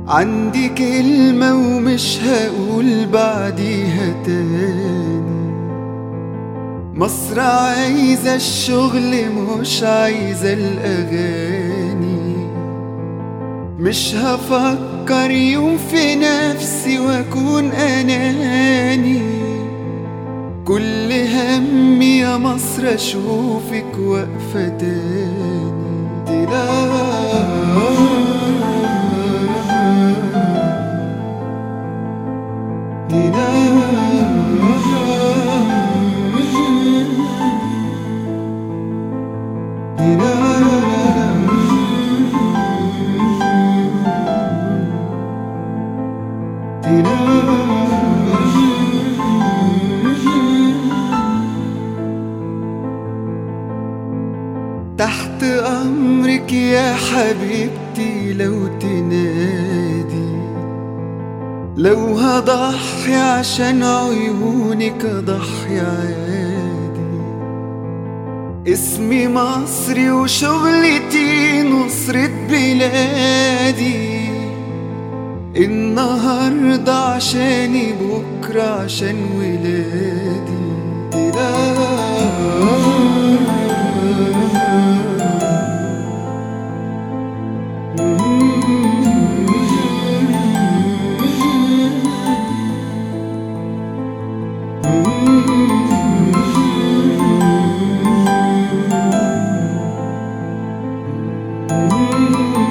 عندي كلمة ومش هقول بعديها تاني مصر عايزة الشغل مش عايزة الأغاني مش هفكر يوم في نفسي واكون اناني كل همي يا مصر اشوفك واقفة تاني تحت أمرك يا حبيبتي لو تنادي لو هضحي عشان عيونك أضحي عادي اسمي مصري وشغلتي نصرة بلادي النهاردة عشاني بكرة عشان ولادي Mm-hmm.